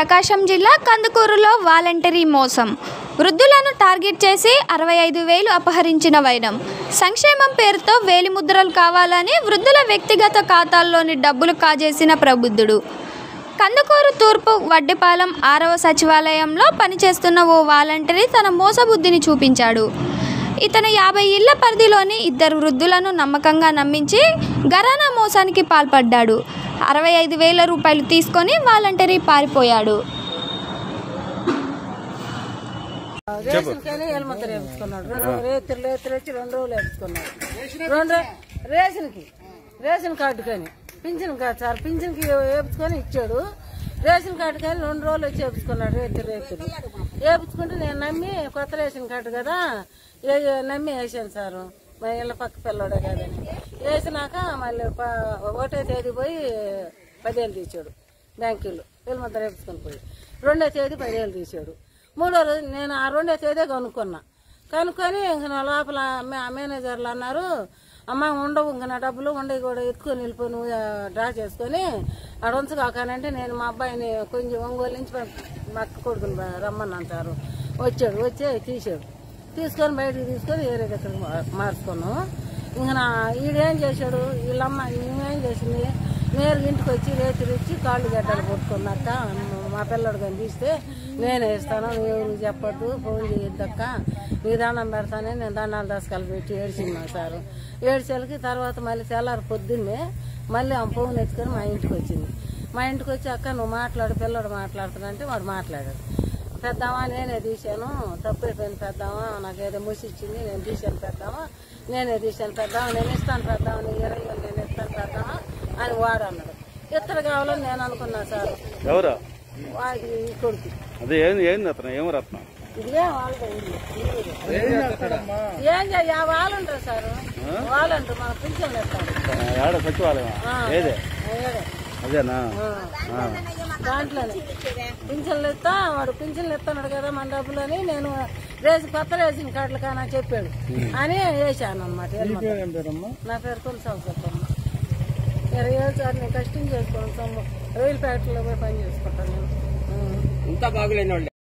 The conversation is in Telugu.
ప్రకాశం జిల్లా కందుకూరులో వాలంటరీ మోసం వృద్ధులను టార్గెట్ చేసి అరవై ఐదు వేలు అపహరించిన వైనం సంక్షేమం పేరుతో వేలిముద్రలు కావాలని వృద్ధుల వ్యక్తిగత ఖాతాల్లోని డబ్బులు కాజేసిన ప్రబుద్ధుడు కందుకూరు తూర్పు వడ్డిపాలెం ఆరవ సచివాలయంలో పనిచేస్తున్న ఓ వాలంటరీ తన మోసబుద్ధిని చూపించాడు ఇతను యాభై ఇళ్ల పరిధిలోని ఇద్దరు వృద్ధులను నమ్మకంగా నమ్మించి గరానా మోసానికి పాల్పడ్డాడు అరవై ఐదు వేల రూపాయలు తీసుకొని వాలంటరీ పారిపోయాడు రేషన్ కానీ ఎలమంత వేపించుకున్నాడు రెండు రేతులు రేతులు వచ్చి రెండు రోజులు వేపించుకున్నాడు రెండు రో- రేషన్కి రేషన్ కార్డు కానీ పింఛన్ కార్డు సార్ పింఛన్కి వేపించుకొని ఇచ్చాడు రేషన్ కార్డు కానీ రెండు రోజులు వచ్చి వేపించుకున్నాడు రేతులు రేతులు వేపించుకుంటే నేను నమ్మి కొత్త రేషన్ కార్డు కదా ఏ- ఏ- నమ్మి వేసాను సారు మా ఇళ్ళ పక్క పిల్లడే కదని వేసినాక మళ్ళీ ప- ఒకటో తేదీ పోయి పదివేలు తీసాడు బ్యాంకులు వీళ్ళమంతా వేపించుకొని పోయి రెండో తేదీ పదివేలు తీసాడు మూడో రోజు నేను ఆ రెండో తేదీ కనుక్కున్నా కనుక్కొని ఇంక నా లోపల మే- మేనేజర్లు అన్నారు అమ్మ ఉండవు ఇంక నా డబ్బులు ఉండవు కూడా ఎత్తుకొని వెళ్ళిపోయి నువ్వు ఆ, డ్రా చేసుకొని ఆడ ఉంచుకోకానంటే నేను మా అబ్బాయిని కొంచెం ఒంగోలు నుంచి పంపి- మా అక్క కొడుకుని బ- రమ్మని అంటారు వచ్చాడు వచ్చి తీసాడు తీసుకొని బయటకు తీసుకొని వేరే దగ్గర మార్చుకున్నాం ఇంక నా ఈడేం చేశాడు వీళ్ళమ్మ ఈమెం చేసింది నేరు ఇంటికి వచ్చి రేతులు ఇచ్చి కాళ్ళు గడ్డలు కొట్టుకున్నాక మా పిల్లడు కానీ తీస్తే నేనే ఇస్తాను నువ్వు చెప్పొద్దు ఫోన్ చేయొద్దక్క నీ దండం పెడతానే నేను దండాలు దశకాలు పెట్టి ఏడ్చింది సారు ఏడ్చేలకి తర్వాత మళ్ళీ తెల్లారి పొద్దున్నే మళ్ళీ ఆ ఫోన్ ఎత్తుకొని మా ఇంటికి వచ్చింది మా ఇంటికి వచ్చి అక్క నువ్వు మాట్లాడు పిల్లడు మాట్లాడుతానంటే వాడు మాట్లాడాడు పెద్దామా నేనే తీశాను తప్పైపోయింది పెద్దామా నాకు ఏదో ముసి ఇచ్చింది నేను తీశాను పెద్దామా నేనే తీశాను పెద్దామా నేను ఇస్తాను పెద్దామా నీ ఇరవై వేలు నేను ఇస్తాను పెద్దామా అని వాడు అన్నాడు ఇత్తడు కావాలని నేను అనుకున్నా సార్ ఎవరు వాడి ఈ కొడుకు అదే ఏంది ఏంది రత్నం ఏం రత్నం ఇదే వాళ్ళదే ఇల్లు. ఏం చేయ వాళ్ళంటారు సార్ వాళ్ళంటారు మన పింఛన్లు ఇస్తారు ఆడ సచివాలయం ఏదే అయ్యాడే. అదేనా ఆ. దాంట్లోనే పింఛన్లు ఇస్తా వాడు పింఛన్లు ఇస్తున్నాడు కదా మన డబ్బులు అని నేను రేషన్ కొత్త రేషన్ కార్డులు కానా చెప్పాడు అని వేసాను అనమాట నా పేరు కొనసాగు చెప్పమ్మ ఇరవై ఏళ్ళు సార్ నేను కష్టం చేసుకోను సొమ్ము రైలు ఫ్యాక్టరీలో పోయి పని చేసుకుంటాను నేను ఇంత బాగులేని వాళ్ళు